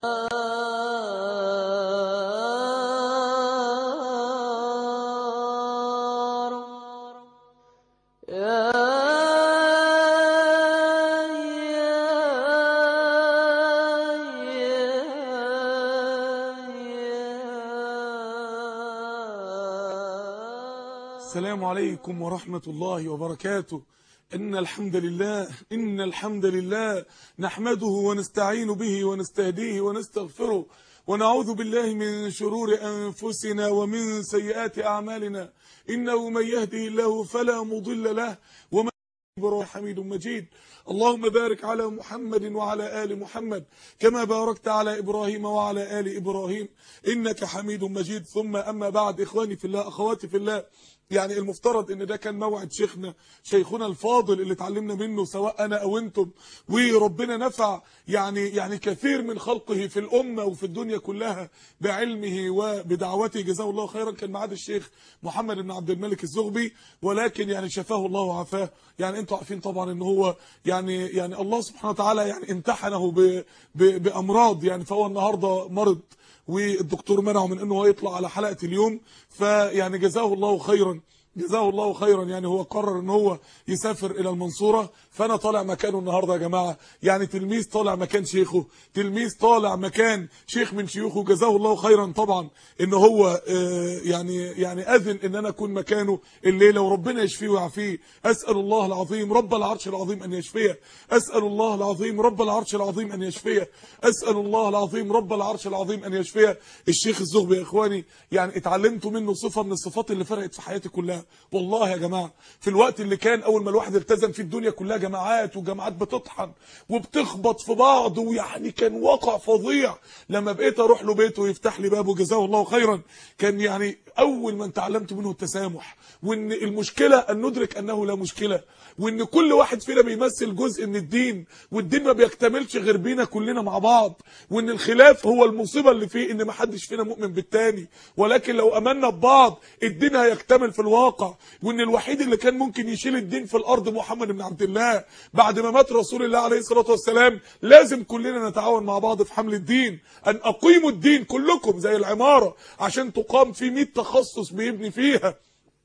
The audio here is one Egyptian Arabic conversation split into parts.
السلام عليكم ورحمة الله وبركاته إن الحمد لله إن الحمد لله نحمده ونستعين به ونستهديه ونستغفره ونعوذ بالله من شرور أنفسنا ومن سيئات أعمالنا إنه من يهده الله فلا مضل له ومن إبراهيم حميد مجيد اللهم بارك على محمد وعلى آل محمد كما باركت على إبراهيم وعلى آل إبراهيم إنك حميد مجيد ثم أما بعد إخواني في الله أخواتي في الله يعني المفترض ان ده كان موعد شيخنا شيخنا الفاضل اللي اتعلمنا منه سواء انا او انتم وربنا نفع يعني يعني كثير من خلقه في الامه وفي الدنيا كلها بعلمه وبدعوته جزاه الله خيرا كان معاد الشيخ محمد بن عبد الملك الزغبي ولكن يعني شفاه الله وعافاه يعني انتوا عارفين طبعا ان هو يعني يعني الله سبحانه وتعالى يعني امتحنه ب ب بامراض يعني فهو النهارده مرض والدكتور منعه من انه هو يطلع على حلقه اليوم فيعني جزاه الله خيرا جزاه الله خيرا يعني هو قرر ان هو يسافر الى المنصورة فانا طالع مكانه النهاردة يا جماعة يعني تلميذ طالع مكان شيخه تلميذ طالع مكان شيخ من شيوخه جزاه الله خيرا طبعا ان هو آه يعني يعني اذن ان انا اكون مكانه الليلة وربنا يشفيه ويعافيه اسأل الله العظيم رب العرش العظيم ان يشفيه اسأل الله العظيم رب العرش العظيم ان يشفيه اسأل الله العظيم رب العرش العظيم ان يشفيه الشيخ الزغبي يا اخواني يعني اتعلمت منه صفة من الصفات اللي فرقت في حياتي كلها والله يا جماعة في الوقت اللي كان اول ما الواحد التزم في الدنيا كلها جماعات وجماعات بتطحن وبتخبط في بعض ويعني كان واقع فظيع لما بقيت اروح له بيته ويفتح لي بابه جزاه الله خيرا كان يعني اول ما تعلمت منه التسامح وان المشكلة ان ندرك انه لا مشكلة وان كل واحد فينا بيمثل جزء من الدين والدين ما بيكتملش غير بينا كلنا مع بعض وان الخلاف هو المصيبة اللي فيه ان ما حدش فينا مؤمن بالتاني ولكن لو امنا ببعض الدين هيكتمل في الواقع وان الوحيد اللي كان ممكن يشيل الدين في الارض محمد بن عبد الله بعد ما مات رسول الله عليه الصلاه والسلام لازم كلنا نتعاون مع بعض في حمل الدين ان اقيموا الدين كلكم زي العماره عشان تقام في 100 تخصص بيبني فيها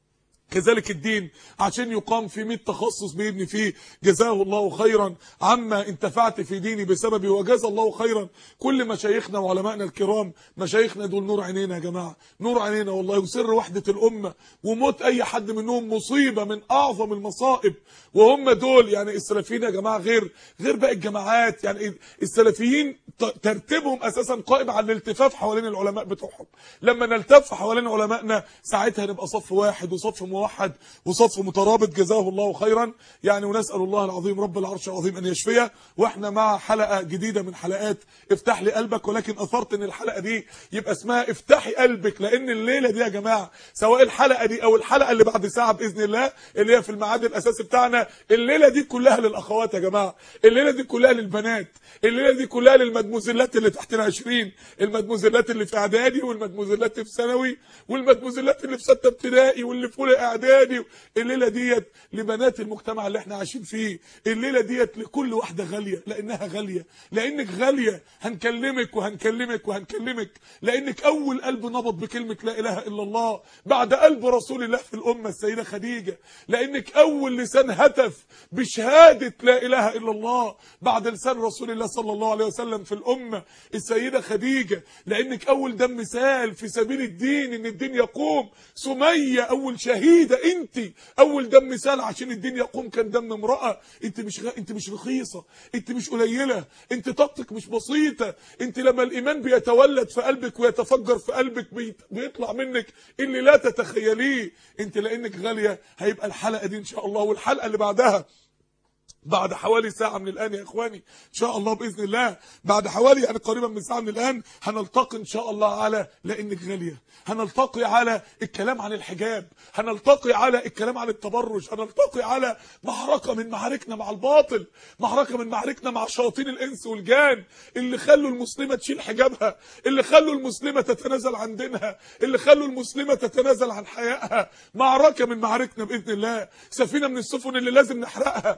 كذلك الدين عشان يقام في 100 تخصص بيبني فيه جزاه الله خيرا عما انتفعت في ديني بسببي وجزا الله خيرا كل مشايخنا وعلمائنا الكرام مشايخنا دول نور عينينا يا جماعه نور عينينا والله وسر وحده الامه وموت اي حد منهم مصيبه من اعظم المصائب وهم دول يعني السلفيين يا جماعه غير غير باقي الجماعات يعني السلفيين ترتيبهم اساسا قائم على الالتفاف حوالين العلماء بتوعهم لما نلتف حوالين علمائنا ساعتها نبقى صف واحد وصف موحد وصف مترابط جزاه الله خيرا يعني ونسال الله العظيم رب العرش العظيم ان يشفيه واحنا مع حلقه جديده من حلقات افتح لي قلبك ولكن اثرت ان الحلقه دي يبقى اسمها افتحي قلبك لان الليله دي يا جماعه سواء الحلقه دي او الحلقه اللي بعد ساعه باذن الله اللي هي في الميعاد الاساسي بتاعنا الليله دي كلها للاخوات يا جماعه الليله دي كلها للبنات الليله دي كلها للمدموزلات اللي تحتنا 20 المدموزلات اللي في اعدادي والمدموزلات اللي في ثانوي والمدموزلات اللي في سته ابتدائي واللي في اولى اعدادي الليله ديت لبنات المجتمع اللي احنا عايشين فيه الليله ديت لكل واحده غاليه لانها غاليه لانك غاليه هنكلمك وهنكلمك وهنكلمك لانك اول قلب نبض بكلمه لا اله الا الله بعد قلب رسول الله في الامه السيده خديجه لانك اول لسان هتف بشهاده لا اله الا الله بعد لسان رسول الله صلى الله عليه وسلم في الامه السيده خديجه لانك اول دم مثال في سبيل الدين ان الدين يقوم سميه اول شهيده انت اول دم مثال عشان الدين يقوم كان دم امراه انت مش غ... انت مش رخيصه انت مش قليله انت طاقتك مش بسيطه انت لما الايمان بيتولد في قلبك ويتفجر في قلبك بي... بيطلع منك اللي لا تتخيليه انت لانك غاليه هيبقى الحلقه دي ان شاء الله والحلقه اللي بعدها بعد حوالي ساعة من الآن يا إخواني إن شاء الله بإذن الله بعد حوالي يعني قريبا من ساعة من الآن هنلتقي إن شاء الله على لأنك غالية هنلتقي على الكلام عن الحجاب هنلتقي على الكلام عن التبرج هنلتقي على معركة من معاركنا مع الباطل معركة من معاركنا مع شياطين الإنس والجان اللي خلوا المسلمة تشيل حجابها اللي خلوا المسلمة تتنازل عن دينها اللي خلوا المسلمة تتنازل عن حيائها معركة من معاركنا بإذن الله سفينة من السفن اللي لازم نحرقها اللي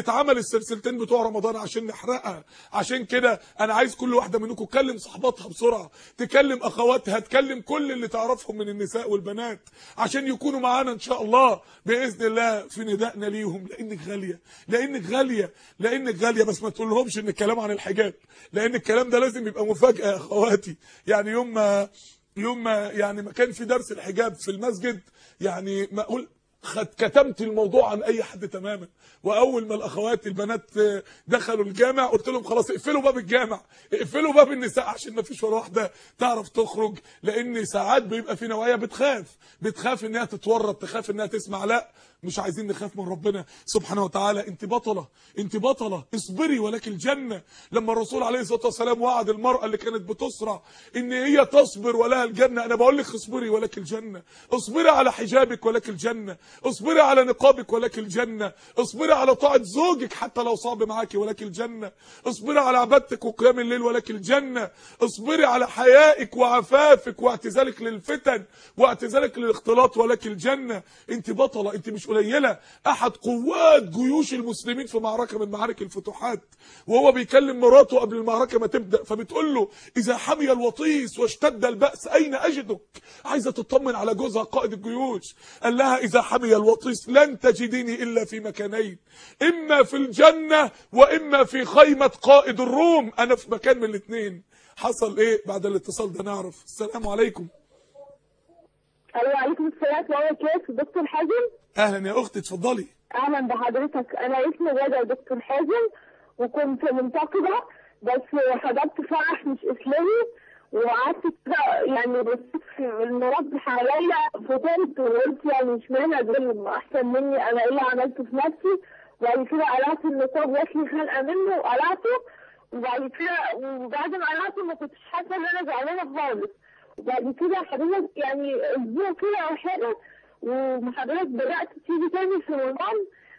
اتعمل السلسلتين بتوع رمضان عشان نحرقها عشان كده انا عايز كل واحده منكم تكلم صحباتها بسرعه تكلم اخواتها تكلم كل اللي تعرفهم من النساء والبنات عشان يكونوا معانا ان شاء الله باذن الله في ندائنا ليهم لانك غاليه لانك غاليه لانك غاليه بس ما تقولهمش ان الكلام عن الحجاب لان الكلام ده لازم يبقى مفاجاه يا اخواتي يعني يوم ما يوم ما يعني ما كان في درس الحجاب في المسجد يعني ما اقول خد كتمت الموضوع عن اي حد تماما واول ما الاخوات البنات دخلوا الجامع قلت لهم خلاص اقفلوا باب الجامع اقفلوا باب النساء عشان ما فيش ولا واحده تعرف تخرج لان ساعات بيبقى في نوايا بتخاف بتخاف انها تتورط تخاف انها تسمع لا مش عايزين نخاف من ربنا سبحانه وتعالى انت بطله انت بطله اصبري ولك الجنه لما الرسول عليه الصلاه والسلام وعد المراه اللي كانت بتسرع ان هي تصبر ولها الجنه انا بقول لك اصبري ولك الجنه اصبري على حجابك ولك الجنه اصبري على نقابك ولك الجنه اصبري على طاعه زوجك حتى لو صعب معاكي ولك الجنه اصبري على عبادتك وقيام الليل ولك الجنه اصبري على حيائك وعفافك واعتزالك للفتن واعتزالك للاختلاط ولك الجنه انت بطله انت مش قليله احد قوات جيوش المسلمين في معركه من معارك الفتوحات وهو بيكلم مراته قبل المعركه ما تبدا فبتقول له اذا حمي الوطيس واشتد الباس اين اجدك عايزه تطمن على جوزها قائد الجيوش قال لها اذا حمي الوطيس لن تجديني الا في مكانين اما في الجنه واما في خيمه قائد الروم انا في مكان من الاثنين حصل ايه بعد الاتصال ده نعرف السلام عليكم ايوه عليكم السلام ورحمه الله وبركاته دكتور حازم اهلا يا اختي اتفضلي اهلا بحضرتك انا اسمي غاده دكتور حازم وكنت منتقبه بس حضرت فرح مش اسلامي وقعدت كده يعني بصيت في المراد حواليا فضلت وقلت يعني اشمعنى دول احسن مني انا ايه اللي عملته في نفسي وبعد كده قلعت النقاب جات لي خنقه منه وقلعته وبعد كده وبعد ما قلعته ما كنتش حاسه ان انا زعلانه خالص وبعد كده حضرتك يعني اسبوع كده او حاجه وحضرتك بدات تيجي تاني في رمضان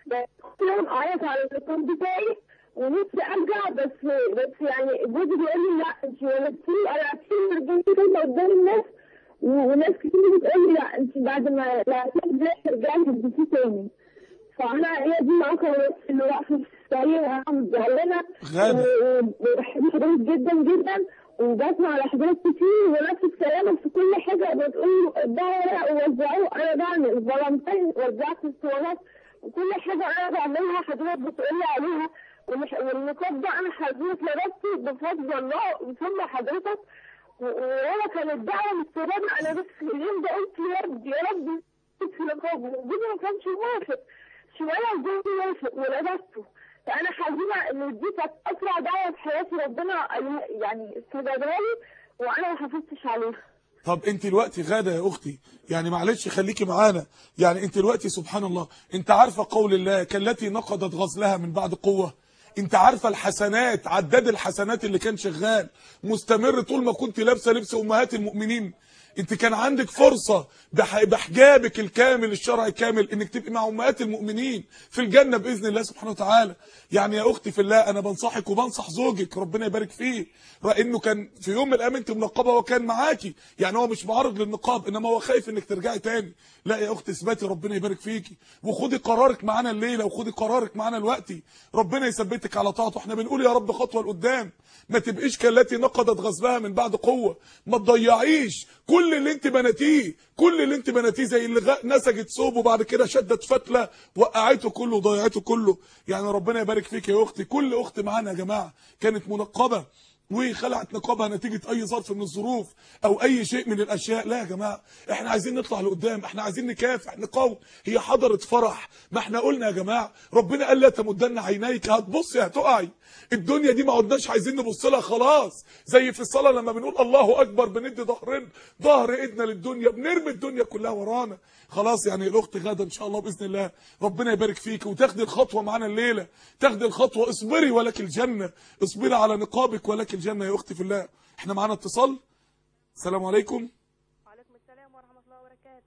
كل يوم اعيط على النقاب بتاعي ونفسي ارجع بس بس يعني جوزي بيقول لي لا انت ولدتي قلعتي ورجعتي كده قدام الناس وناس كتير بتقول لي لا انت بعد ما قلعتي ازاي ترجعي تلبسيه تاني فانا هي دي العقبه بس اللي واقفه في الطريق وانا مزعلانه غادة. وبحب حضرتك جدا جدا وبسمع على حضرتك كتير ونفس كلامك في كل حاجه بتقول ده ورق ووزعوه انا بعمل فالنتين وزعت الصورات وكل حاجه انا بعملها حضرتك بتقولي عليها والمش- والنقاب ده انا حضرتك لبسته بفضل الله ثم حضرتك و- وانا كانت دعوه مستمره انا بس في اليوم ده قلت يا رب يا رب في نقاب وجوزي ما كانش موافق شويه وجوزي موافق ولبسته فانا حزينه ان دي كانت اسرع دعوه في حياتي ربنا قال- يعني استجابها لي وانا ما حافظتش عليها طب انت دلوقتي غاده يا اختي يعني معلش خليكي معانا يعني انت دلوقتي سبحان الله انت عارفه قول الله كالتي نقضت غزلها من بعد قوه انت عارفه الحسنات عداد الحسنات اللي كان شغال مستمر طول ما كنت لابسه لبس امهات المؤمنين انت كان عندك فرصة بح- بحجابك الكامل الشرعي الكامل انك تبقي مع امهات المؤمنين في الجنة باذن الله سبحانه وتعالى يعني يا اختي في الله انا بنصحك وبنصح زوجك ربنا يبارك فيه لانه كان في يوم من الايام انت منقبه وكان معاكي يعني هو مش معارض للنقاب انما هو خايف انك ترجعي تاني لا يا اختي اثبتي ربنا يبارك فيكي وخدي قرارك معانا الليله وخدي قرارك معانا دلوقتي ربنا يثبتك على طاعته احنا بنقول يا رب خطوه لقدام ما تبقيش كالتي نقضت غزلها من بعد قوه ما تضيعيش كل اللي انت بناتيه كل اللي انت بناتيه زي اللي غ- نسجت ثوب وبعد كده شدت فتله وقعته كله وضيعته كله يعني ربنا يبارك فيك يا اختي كل اخت معانا يا جماعه كانت منقبه وخلعت نقابها نتيجة اي ظرف من الظروف او اي شيء من الاشياء لا يا جماعة احنا عايزين نطلع لقدام احنا عايزين نكافح نقاوم هي حضرت فرح ما احنا قلنا يا جماعة ربنا قال لا تمدن عينيك هتبصي هتقعي الدنيا دي ما عدناش عايزين نبص لها خلاص زي في الصلاة لما بنقول الله اكبر بندي ظهرنا ظهر ايدنا للدنيا بنرمي الدنيا كلها ورانا خلاص يعني الاخت غاده ان شاء الله باذن الله ربنا يبارك فيك وتاخدي الخطوه معانا الليله تاخدي الخطوه اصبري ولك الجنه اصبري على نقابك ولك الجنه يا اختي في الله احنا معانا اتصال السلام عليكم وعليكم السلام ورحمة الله وبركاته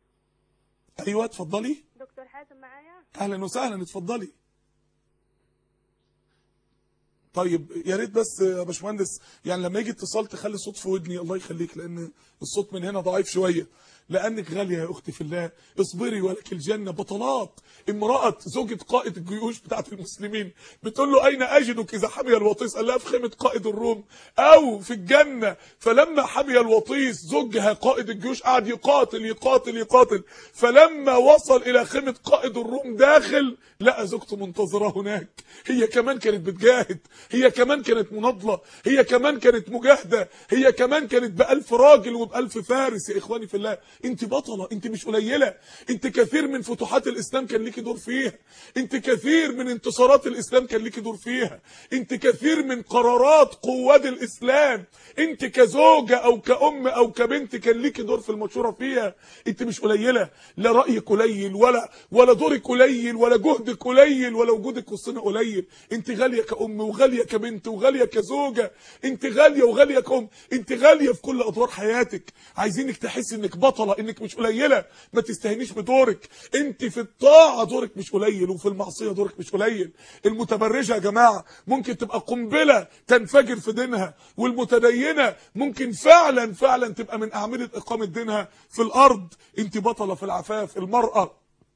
ايوه اتفضلي دكتور حازم معايا اهلا وسهلا اتفضلي طيب يا ريت بس يا باشمهندس يعني لما يجي اتصال تخلي الصوت في ودني الله يخليك لان الصوت من هنا ضعيف شويه لانك غاليه يا اختي في الله اصبري ولك الجنه بطلات امراه زوجة قائد الجيوش بتاعت المسلمين بتقول له اين اجدك اذا حمي الوطيس قال لها في خيمه قائد الروم او في الجنه فلما حمي الوطيس زوجها قائد الجيوش قعد يقاتل يقاتل يقاتل فلما وصل الى خيمه قائد الروم داخل لقى زوجته منتظره هناك هي كمان كانت بتجاهد هي كمان كانت مناضله هي كمان كانت مجاهده هي كمان كانت بألف راجل وبألف فارس يا اخواني في الله انت بطله انت مش قليله انت كثير من فتوحات الاسلام كان ليكي دور فيها انت كثير من انتصارات الاسلام كان ليكي دور فيها انت كثير من قرارات قواد الاسلام انت كزوجه او كأم او كبنت كان ليكي دور في المشوره فيها انت مش قليله لا رايك قليل ولا ولا دورك قليل ولا جهدك قليل ولا وجودك وسطنا قليل انت غاليه كأم وغاليه كبنت وغاليه كزوجه انت غاليه وغاليه كأم انت غاليه في كل ادوار حياتك عايزينك تحسي انك بطله انك مش قليله ما تستهنيش بدورك انت في الطاعه دورك مش قليل وفي المعصيه دورك مش قليل المتبرجه يا جماعه ممكن تبقى قنبله تنفجر في دينها والمتدينه ممكن فعلا فعلا تبقى من اعمده اقامه دينها في الارض انت بطله في العفاف المراه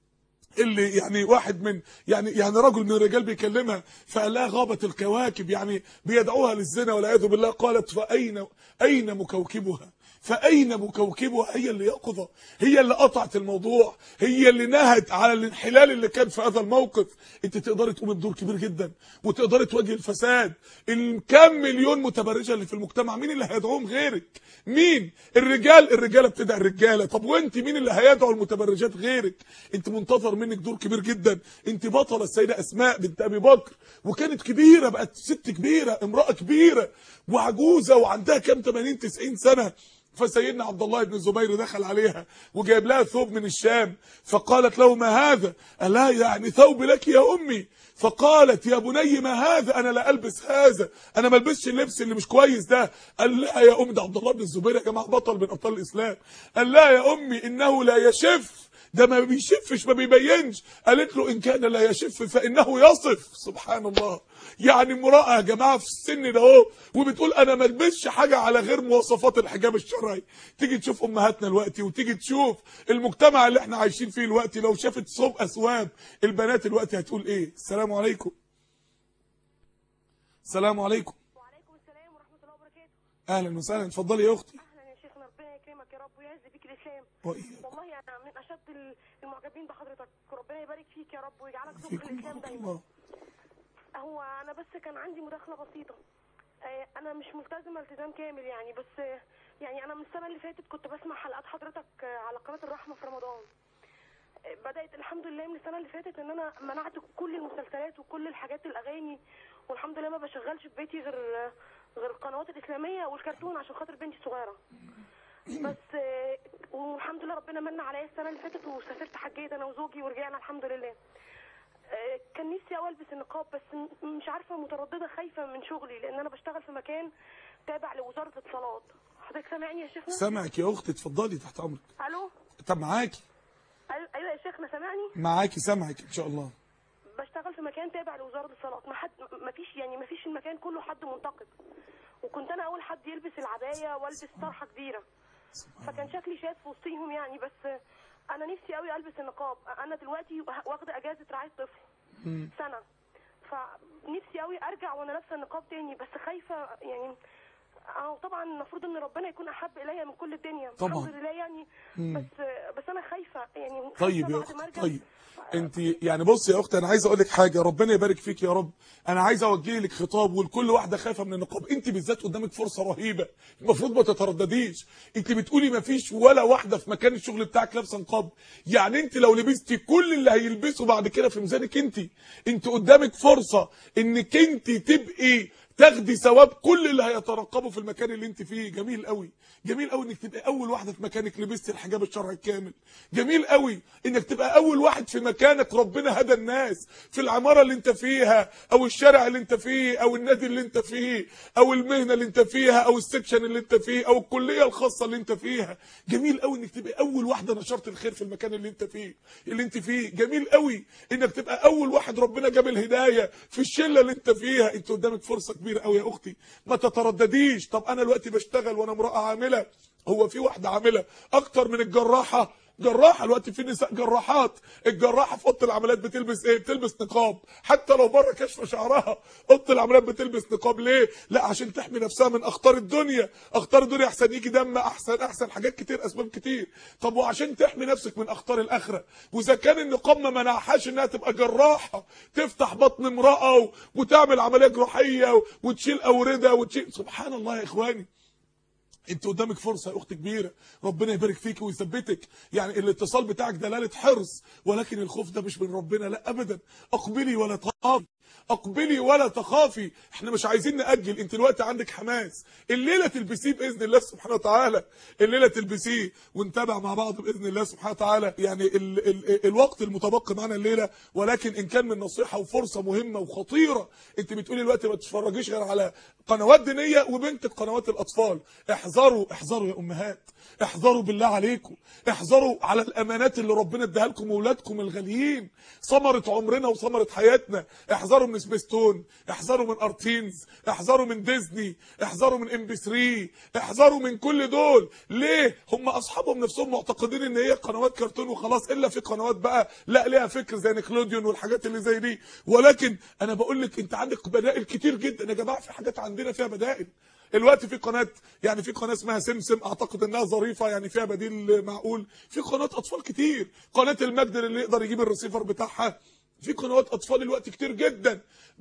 اللي يعني واحد من يعني يعني رجل من الرجال بيكلمها فقال لها غابت الكواكب يعني بيدعوها للزنا والعياذ بالله قالت فاين اين مكوكبها فاين مكوكبها هي اللي يقظه هي اللي قطعت الموضوع هي اللي نهت على الانحلال اللي كان في هذا الموقف انت تقدري تقومي بدور كبير جدا وتقدري تواجهي الفساد الكم مليون متبرجه اللي في المجتمع مين اللي هيدعوهم غيرك مين الرجال الرجاله بتدعي الرجاله طب وانت مين اللي هيدعو المتبرجات غيرك انت منتظر منك دور كبير جدا انت بطله السيده اسماء بنت ابي بكر وكانت كبيره بقت ست كبيره امراه كبيره وعجوزه وعندها كام 80 90 سنه فسيدنا عبد الله بن الزبير دخل عليها وجايب لها ثوب من الشام فقالت له ما هذا الا يعني ثوب لك يا امي فقالت يا بني ما هذا انا لا البس هذا انا ما البسش اللبس اللي مش كويس ده قال لا يا ام ده عبد الله بن الزبير يا جماعه بطل من ابطال الاسلام قال لا يا امي انه لا يشف ده ما بيشفش ما بيبينش قالت له ان كان لا يشف فانه يصف سبحان الله يعني امراه يا جماعه في السن ده اهو وبتقول انا ما البسش حاجه على غير مواصفات الحجاب الشرعي تيجي تشوف امهاتنا دلوقتي وتيجي تشوف المجتمع اللي احنا عايشين فيه دلوقتي لو شافت صوب اسواب البنات دلوقتي هتقول ايه السلام عليكم السلام عليكم وعليكم السلام ورحمة الله وبركاته اهلا وسهلا اتفضلي يا اختي أهلا يا شيخنا ربنا يكرمك يا رب ويعز بيك الإسلام وإياك. والله أنا من أشد ال- المعجبين بحضرتك ربنا يبارك فيك يا رب ويجعلك ذوق فيكم الإسلام دايما الله هو أنا بس كان عندي مداخلة بسيطة آه، أنا مش ملتزمة التزام كامل يعني بس آه، يعني أنا من السنة اللي فاتت كنت بسمع حلقات حضرتك آه، على قناة الرحمة في رمضان آه، بدأت الحمد لله من السنة اللي فاتت إن أنا منعت كل المسلسلات وكل الحاجات الأغاني والحمد لله ما بشغلش في بيتي غير آه، غير القنوات الإسلامية والكرتون عشان خاطر بنتي الصغيرة بس آه، والحمد لله ربنا من عليا السنه اللي فاتت وسافرت حجيت انا وزوجي ورجعنا الحمد لله آه، كان نفسي اوي البس النقاب بس م- مش عارفه متردده خايفه من شغلي لان انا بشتغل في مكان تابع لوزاره الاتصالات حضرتك سامعني يا شيخنا سامعك يا اختي اتفضلي تحت امرك الو طب معاكي أيوة- ايوه يا شيخنا سامعني معاكي سامعك ان شاء الله بشتغل في مكان تابع لوزاره الاتصالات ما حد ما فيش يعني ما فيش المكان كله حد منتقد وكنت انا اول حد يلبس العبايه والبس طرحه كبيره فكان شكلي شاذ في وسطيهم يعني بس انا نفسي قوي البس النقاب انا دلوقتي واخده اجازه رعايه طفل سنه فنفسي قوي ارجع وانا لابسه النقاب تاني بس خايفه يعني أو طبعا المفروض ان ربنا يكون احب الي من كل الدنيا طبعا. الحمد لله يعني بس بس انا خايفه يعني طيب خايفة يا بعد ما اختي أرجع- طيب انت يعني بص يا اختي انا عايز اقول لك حاجه ربنا يبارك فيك يا رب انا عايز اوجه لك خطاب ولكل واحده خايفه من النقاب انت بالذات قدامك فرصه رهيبه المفروض ما تتردديش انت بتقولي ما فيش ولا واحده في مكان الشغل بتاعك لابسه نقاب يعني انت لو لبستي كل اللي هيلبسوا بعد كده في ميزانك انت انت قدامك فرصه انك انت تبقي تاخدي ثواب كل اللي هيترقبوا في المكان اللي انت فيه جميل قوي جميل قوي انك تبقى اول واحده في مكانك لبستي الحجاب الشرعي الكامل جميل قوي انك تبقى اول واحد في مكانك ربنا هدى الناس في العماره اللي انت فيها او الشارع اللي انت فيه او النادي اللي انت فيه او المهنه اللي انت فيها او السكشن اللي انت فيه او الكليه الخاصه اللي انت فيها جميل قوي انك تبقى اول واحده نشرت الخير في المكان اللي انت فيه اللي انت فيه جميل قوي انك تبقى اول واحد ربنا جاب الهدايه في الشله اللي انت فيها انت قدامك فرصه كبيره كبيره قوي يا اختي ما تتردديش طب انا دلوقتي بشتغل وانا امراه عامله هو في واحده عامله اكتر من الجراحه جراحه الوقت في نساء جراحات الجراحه في اوضه العمليات بتلبس ايه بتلبس نقاب حتى لو بره كشف شعرها اوضه العمليات بتلبس نقاب ليه لا عشان تحمي نفسها من اخطار الدنيا اخطار الدنيا احسن يجي دم احسن احسن حاجات كتير اسباب كتير طب وعشان تحمي نفسك من اخطار الاخره واذا كان النقاب ما منعهاش انها تبقى جراحه تفتح بطن امراه و- وتعمل عمليه جراحيه و- وتشيل اورده وتشيل سبحان الله يا اخواني انت قدامك فرصه يا اخت كبيره ربنا يبارك فيك ويثبتك يعني الاتصال بتاعك دلاله حرص ولكن الخوف ده مش من ربنا لا ابدا اقبلي ولا تخافي اقبلي ولا تخافي احنا مش عايزين ناجل انت دلوقتي عندك حماس الليله تلبسيه باذن الله سبحانه وتعالى الليله تلبسيه ونتابع مع بعض باذن الله سبحانه وتعالى يعني ال ال الوقت المتبقي معنا الليله ولكن ان كان من نصيحه وفرصه مهمه وخطيره انت بتقولي دلوقتي ما تتفرجيش غير على قنوات دينيه وبنتك قنوات الاطفال احذروا احذروا يا امهات احذروا بالله عليكم احذروا على الامانات اللي ربنا اداها لكم واولادكم الغاليين ثمره عمرنا وثمره حياتنا احذروا من سبيستون احذروا من ارتينز احذروا من ديزني احذروا من ام بي 3 احذروا من كل دول ليه هم اصحابهم نفسهم معتقدين ان هي قنوات كرتون وخلاص الا في قنوات بقى لا ليها فكر زي نيكلوديون والحاجات اللي زي دي ولكن انا بقول لك انت عندك بدائل كتير جدا يا جماعه في حاجات عندنا فيها بدائل الوقت في قناه يعني في قناه اسمها سمسم اعتقد انها ظريفه يعني فيها بديل معقول في قناه اطفال كتير قناه المجد اللي يقدر يجيب الريسيفر بتاعها في قنوات اطفال الوقت كتير جدا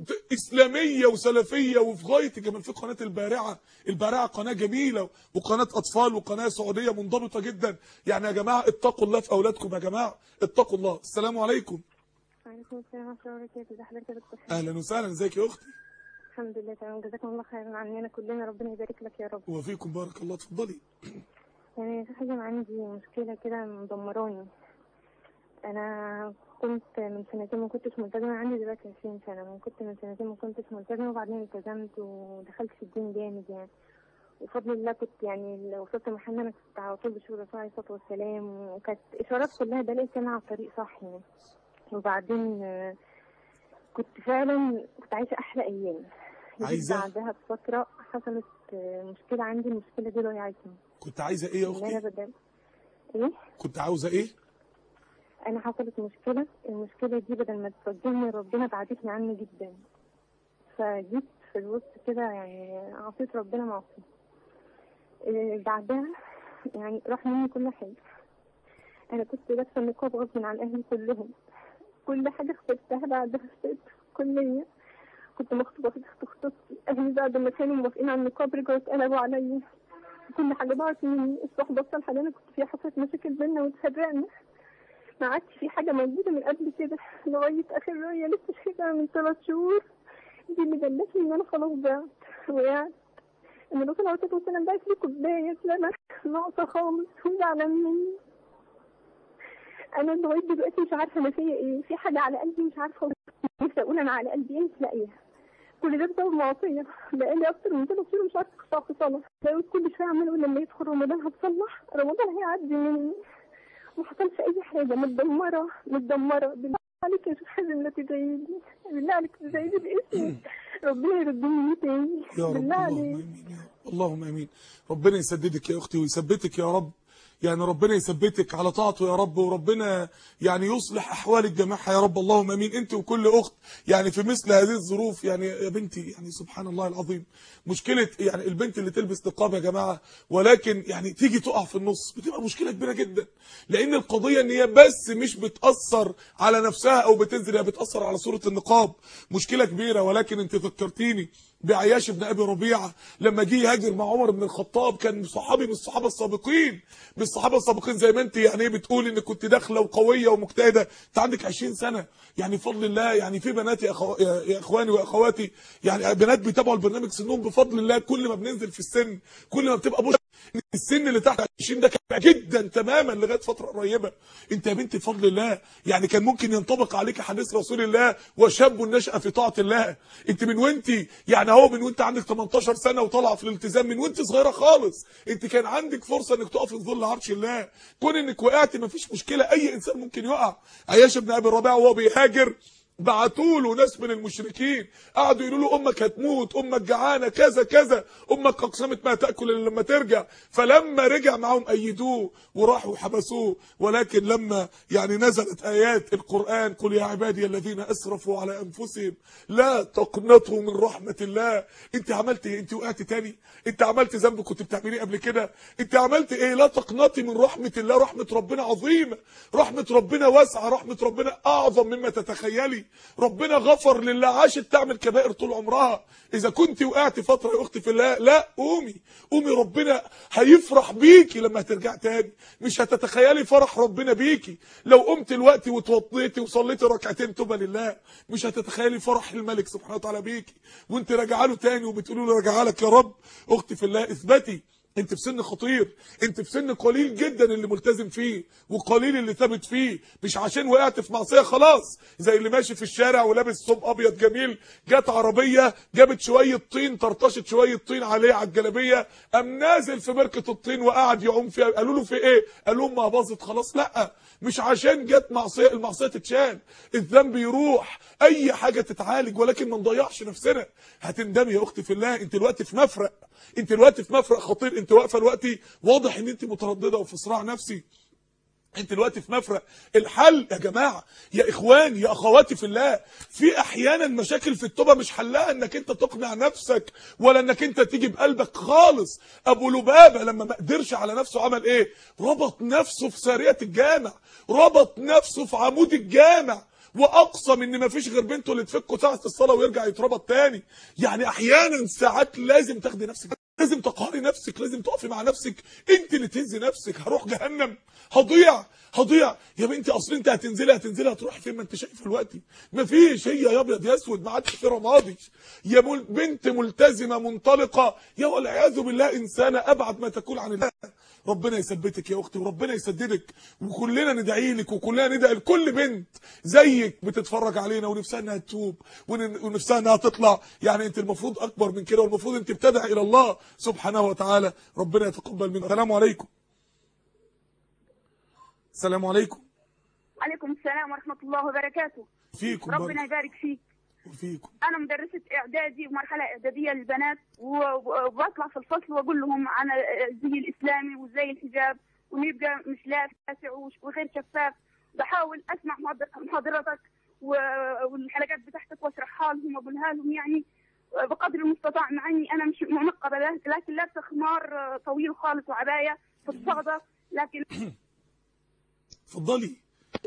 اسلاميه وسلفيه وفي غايه الجمال في قناه البارعه البارعه قناه جميله وقناه اطفال وقناه سعوديه منضبطه جدا يعني يا جماعه اتقوا الله في اولادكم يا جماعه اتقوا الله السلام عليكم وعليكم السلام ورحمة الله وبركاته ازي حضرتك يا دكتور اهلا وسهلا ازيك يا اختي الحمد لله تمام جزاكم الله خيرا عننا كلنا ربنا يبارك لك يا رب وفيكم بارك الله اتفضلي يعني في حاجة عندي مشكلة كده مدمراني أنا كنت من سنتين ما كنتش ملتزمة عندي دلوقتي 20 سنة من كنت من سنتين ما كنتش ملتزمة وبعدين التزمت ودخلت في الدين جامد يعني وبفضل الله كنت يعني لو وصلت محل أنا كنت على طول بشوف الرسول عليه الصلاة والسلام وكانت إشارات كلها دلالة أنا على الطريق صح يعني وبعدين آه، كنت فعلا كنت عايشة أحلى أيام جيت عايزة؟ بعدها بفترة حصلت آه، مشكلة عندي المشكلة دي ضيعتني كنت عايزه ايه يا إن أنا اختي بدل إيه كنت عاوزه ايه انا حصلت مشكله المشكله دي بدل ما تفجرني ربنا بعدتني عنه جدا فجيت في الوسط كده يعني عصيت ربنا معصي إيه بعدها يعني راح مني كل حاجه انا كنت لابسه النقاب غصب عن اهلي كلهم كل حاجه اخترتها بعدها اشتريت في الكليه كنت مخطوبه في اخت خطوبتي اهلي بعد ما كانوا موافقين على النقاب رجعوا اتقلبوا عليا كل حاجه ضاعت مني الصحبه الصالحه اللي انا كنت فيها حصلت مشاكل بينا واتفرقنا ما عادش في حاجة موجودة من قبل كده لغاية آخر رؤية لسه شايفاها من ثلاث شهور دي اللي دلتني إن أنا خلاص ضعت وقعت إن الرسول عليه الصلاة والسلام بعت لي كوباية لبن ناقصة خالص وزعلان مني أنا لغاية دلوقتي مش عارفة أنا فيا إيه في حاجة على قلبي مش عارفة أوصفها. نفسي أقول أنا على قلبي إيه مش لاقيها كل ده بسبب معصية بقالي أكتر من ثلاث شهور مش عارفة أخشع في صلاة بقيت كل شوية عمال أقول لما يدخل رمضان هتصلح رمضان هيعدي مني ما حصلش اي حاجه متدمره متدمره بالله عليك يا شيخ حازم لا تزايدي بالله عليك تزايدي باسمي ربنا يردني ليه تاني يا رب بالله اللهم عليك امين يا رب اللهم امين ربنا يسددك يا اختي ويثبتك يا رب يعني ربنا يثبتك على طاعته يا رب وربنا يعني يصلح احوالك جميعها يا رب اللهم امين انت وكل اخت يعني في مثل هذه الظروف يعني يا بنتي يعني سبحان الله العظيم مشكله يعني البنت اللي تلبس نقاب يا جماعه ولكن يعني تيجي تقع في النص بتبقى مشكله كبيره جدا لان القضيه ان هي بس مش بتاثر على نفسها او بتنزل هي بتاثر على صوره النقاب مشكله كبيره ولكن انت فكرتيني بعياش بن ابي ربيعه لما جه يهاجر مع عمر بن الخطاب كان صحابي من الصحابه السابقين من الصحابه السابقين زي ما انت يعني ايه بتقول ان كنت داخله وقويه ومجتهده انت عندك 20 سنه يعني بفضل الله يعني في بنات يا, أخو... يا يا اخواني واخواتي يعني بنات بيتابعوا البرنامج سنهم بفضل الله كل ما بننزل في السن كل ما بتبقى بوش السن اللي تحت 20 ده كان جدا تماما لغايه فتره قريبه انت يا بنتي بفضل الله يعني كان ممكن ينطبق عليك حديث رسول الله وشاب نشأ في طاعه الله انت من وانت يعني اهو من وانت عندك 18 سنه وطالعه في الالتزام من وانت صغيره خالص انت كان عندك فرصه انك تقف في ظل عرش الله كون انك وقعت مفيش مشكله اي انسان ممكن يقع عياش بن ابي الربيع وهو بيهاجر بعتوا له ناس من المشركين قعدوا يقولوا له امك هتموت امك جعانه كذا كذا امك اقسمت ما تاكل الا لما ترجع فلما رجع معاهم ايدوه وراحوا حبسوه ولكن لما يعني نزلت ايات القران قل يا عبادي الذين اسرفوا على انفسهم لا تقنطوا من رحمه الله انت عملت ايه انت وقعت تاني انت عملت ذنب كنت بتعمليه قبل كده انت عملت ايه لا تقنطي من رحمه الله رحمه ربنا عظيمه رحمه ربنا واسعه رحمه ربنا اعظم مما تتخيلي ربنا غفر لله عاشت تعمل كبائر طول عمرها اذا كنت وقعت فتره يا اختي في الله لا قومي قومي ربنا هيفرح بيكي لما هترجع تاني مش هتتخيلي فرح ربنا بيكي لو قمت الوقت وتوضيتي وصليتي ركعتين توبه لله مش هتتخيلي فرح الملك سبحانه وتعالى بيكي وانت راجعه له تاني وبتقولوا له راجعه لك يا رب اختي في الله اثبتي انت في سن خطير انت في سن قليل جدا اللي ملتزم فيه وقليل اللي ثابت فيه مش عشان وقعت في معصيه خلاص زي اللي ماشي في الشارع ولابس ثوب ابيض جميل جت عربيه جابت شويه طين طرطشت شويه طين عليه على الجلابيه قام نازل في بركه الطين وقعد يعوم فيها قالوا له في ايه قال لهم ما باظت خلاص لا مش عشان جت معصيه المعصيه تتشال الذنب يروح اي حاجه تتعالج ولكن ما نضيعش نفسنا هتندمي يا اختي في الله انت دلوقتي في مفرق انت دلوقتي في مفرق خطير انت واقفه دلوقتي واضح ان انت متردده وفي صراع نفسي انت دلوقتي في مفرق الحل يا جماعه يا اخواني يا اخواتي في الله في احيانا مشاكل في التوبه مش حلها انك انت تقنع نفسك ولا انك انت تيجي بقلبك خالص ابو لبابه لما ما قدرش على نفسه عمل ايه ربط نفسه في ساريه الجامع ربط نفسه في عمود الجامع واقسم ان مفيش غير بنته اللي تفكه ساعه الصلاه ويرجع يتربط تاني يعني احيانا ساعات لازم تاخدي نفسك لازم تقهري نفسك لازم تقفي مع نفسك انت اللي تهزي نفسك هروح جهنم هضيع هضيع يا بنتي اصل انت هتنزلي هتنزلي هتروحي فين ما انت شايفه دلوقتي مفيش هي يا ابيض يا اسود ما عادش في رمادي يا مل... بنت ملتزمه منطلقه يا والعياذ بالله انسانه ابعد ما تكون عن الله ربنا يثبتك يا اختي وربنا يسددك وكلنا ندعي لك وكلنا ندعي لكل بنت زيك بتتفرج علينا ونفسها انها تتوب ون- ونفسها انها تطلع يعني انت المفروض اكبر من كده والمفروض انت بتدعي الى الله سبحانه وتعالى ربنا يتقبل منك السلام عليكم السلام عليكم عليكم السلام ورحمة الله وبركاته فيكم ربنا برضه يبارك فيك وفيكم أنا مدرسة إعدادي ومرحلة إعدادية للبنات و- وبطلع في الفصل وأقول لهم عن الزي الإسلامي وزي الحجاب وإنه يبقى مش لاسع وش- وغير شفاف بحاول أسمع محاضر- محاضرتك و- والحلقات بتاعتك وأشرحها لهم وأقولها لهم يعني بقدر المستطاع مع إني أنا مش منقبة لكن لابسة خمار طويل خالص وعباية في الصعدة لكن اتفضلي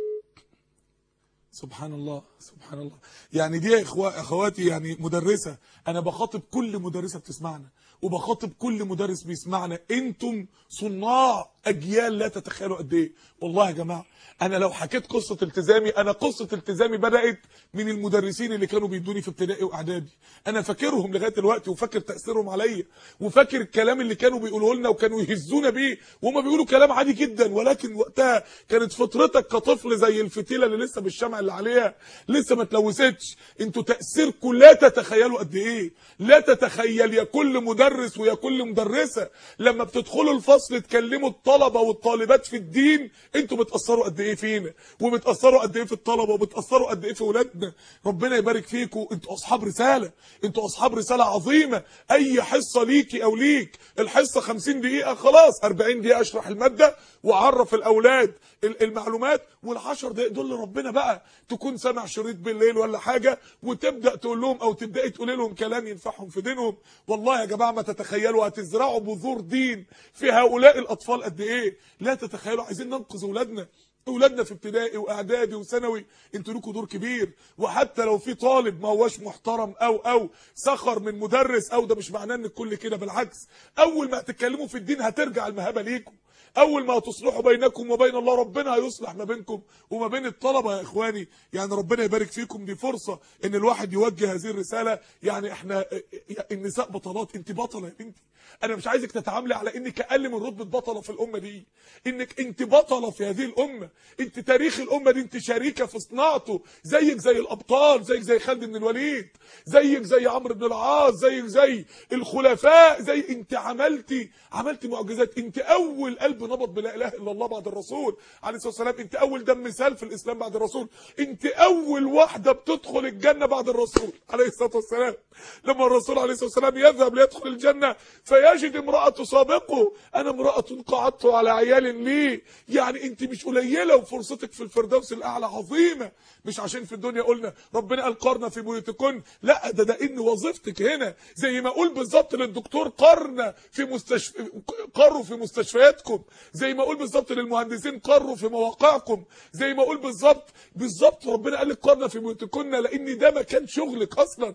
سبحان الله سبحان الله يعني دي يا إخوة اخواتي يعني مدرسة انا بخاطب كل مدرسة بتسمعنا وبخاطب كل مدرس بيسمعنا انتم صناع اجيال لا تتخيلوا قد ايه والله يا جماعه انا لو حكيت قصه التزامي انا قصه التزامي بدات من المدرسين اللي كانوا بيدوني في ابتدائي واعدادي انا فاكرهم لغايه دلوقتي وفاكر تاثيرهم عليا وفاكر الكلام اللي كانوا بيقولوه لنا وكانوا يهزونا بيه وهم بيقولوا كلام عادي جدا ولكن وقتها كانت فطرتك كطفل زي الفتيله اللي لسه بالشمع اللي عليها لسه ما اتلوثتش انتوا تاثيركم لا تتخيلوا قد ايه لا تتخيل يا كل مدرس ويا كل مدرسه لما بتدخلوا الفصل تكلموا الطلبه والطالبات في الدين انتوا بتاثروا قد ايه فينا وبتاثروا قد ايه في الطلبه وبتاثروا قد ايه في ولادنا ربنا يبارك فيكم انتوا اصحاب رساله انتوا اصحاب رساله عظيمه اي حصه ليكي او ليك الحصه 50 دقيقه خلاص 40 دقيقه اشرح الماده واعرف الاولاد ال- المعلومات وال10 دقايق دول لربنا بقى تكون سامع شريط بالليل ولا حاجه وتبدا تقول لهم او تبداي تقولي لهم كلام ينفعهم في دينهم والله يا جماعه ما تتخيلوا هتزرعوا بذور دين في هؤلاء الاطفال قد ايه لا تتخيلوا عايزين ننقذ اولادنا اولادنا في ابتدائي واعدادي وثانوي انتوا لكم دور كبير وحتى لو في طالب ما هواش محترم او او سخر من مدرس او ده مش معناه ان الكل كده بالعكس اول ما هتتكلموا في الدين هترجع المهابه ليكم اول ما هتصلحوا بينكم وبين الله ربنا هيصلح ما بينكم وما بين الطلبه يا اخواني يعني ربنا يبارك فيكم دي فرصه ان الواحد يوجه هذه الرساله يعني احنا النساء بطلات انت بطله يا بنتي انا مش عايزك تتعاملي على انك اقل من رتبه بطله في الامه دي انك انت بطله في هذه الامه انت تاريخ الامه دي انت شريكه في صناعته زيك زي الابطال زيك زي خالد بن الوليد زيك زي عمرو بن العاص زيك زي الخلفاء زي انت عملتي عملتي معجزات انت اول قلب قلب نبض بلا اله الا الله بعد الرسول عليه الصلاه والسلام انت اول دم مثال في الاسلام بعد الرسول انت اول واحده بتدخل الجنه بعد الرسول عليه الصلاه والسلام لما الرسول عليه الصلاه والسلام يذهب ليدخل الجنه فيجد امراه تسابقه انا امراه قعدت على عيال لي يعني انت مش قليله وفرصتك في الفردوس الاعلى عظيمه مش عشان في الدنيا قلنا ربنا قال قرنا في بيوتكن لا ده ده ان وظيفتك هنا زي ما اقول بالظبط للدكتور قرنا في مستشفى قروا في مستشفياتكم زي ما اقول بالظبط للمهندسين قروا في مواقعكم زي ما اقول بالظبط بالظبط ربنا قال لك قرنا في بيوتكن لان ده مكان شغلك اصلا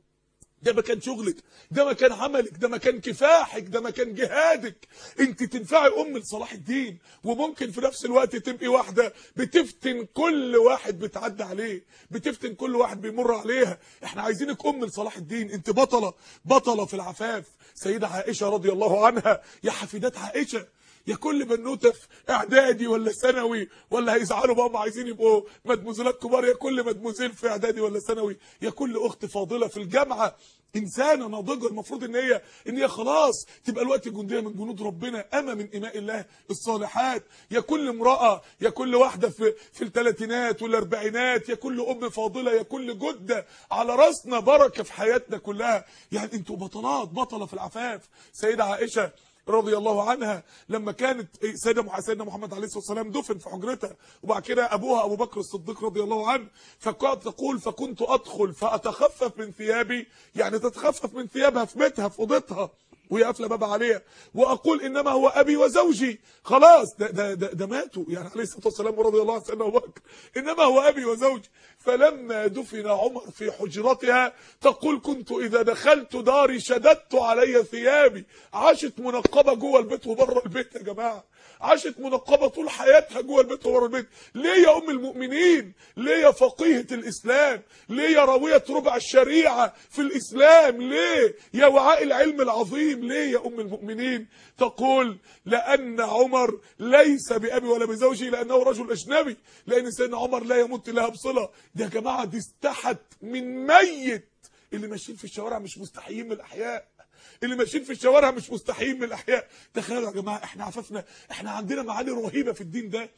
ده مكان شغلك ده مكان عملك ده مكان كفاحك ده مكان جهادك انت تنفعي ام لصلاح الدين وممكن في نفس الوقت تبقي واحده بتفتن كل واحد بتعدي عليه بتفتن كل واحد بيمر عليها احنا عايزينك ام لصلاح الدين انت بطله بطله في العفاف سيده عائشه رضي الله عنها يا حفيدات عائشه يا كل بنوته في اعدادي ولا ثانوي ولا هيزعلوا بابا عايزين يبقوا مدموزلات كبار يا كل مدموزيل في اعدادي ولا ثانوي يا كل اخت فاضله في الجامعه انسانه ناضجه المفروض ان هي ان هي خلاص تبقى الوقت جنديه من جنود ربنا اما من اماء الله الصالحات يا كل امراه يا كل واحده في في الثلاثينات والاربعينات يا كل ام فاضله يا كل جده على راسنا بركه في حياتنا كلها يعني انتوا بطلات بطله في العفاف سيده عائشه رضي الله عنها لما كانت سيدنا سيدنا محمد عليه الصلاه والسلام دفن في حجرتها وبعد كده ابوها ابو بكر الصديق رضي الله عنه فكانت تقول فكنت ادخل فاتخفف من ثيابي يعني تتخفف من ثيابها في بيتها في اوضتها وهي قافله باب عليها واقول انما هو ابي وزوجي خلاص ده ده ده, ده ماتوا يعني عليه الصلاه والسلام ورضي الله عن سيدنا ابو بكر انما هو ابي وزوجي فلما دفن عمر في حجرتها تقول كنت اذا دخلت داري شددت علي ثيابي عاشت منقبه جوه البيت وبره البيت يا جماعه عاشت منقبه طول حياتها جوه البيت وبره البيت ليه يا ام المؤمنين ليه يا فقيهه الاسلام ليه يا راويه ربع الشريعه في الاسلام ليه يا وعاء العلم العظيم ليه يا ام المؤمنين تقول لان عمر ليس بابي ولا بزوجي لانه رجل اجنبي لان سيدنا عمر لا يمت لها بصله ده يا جماعه دي استحت من ميت اللي ماشيين في الشوارع مش مستحيين من الاحياء اللي ماشيين في الشوارع مش مستحيين من الاحياء تخيلوا يا جماعه احنا عفافنا احنا عندنا معاني رهيبه في الدين ده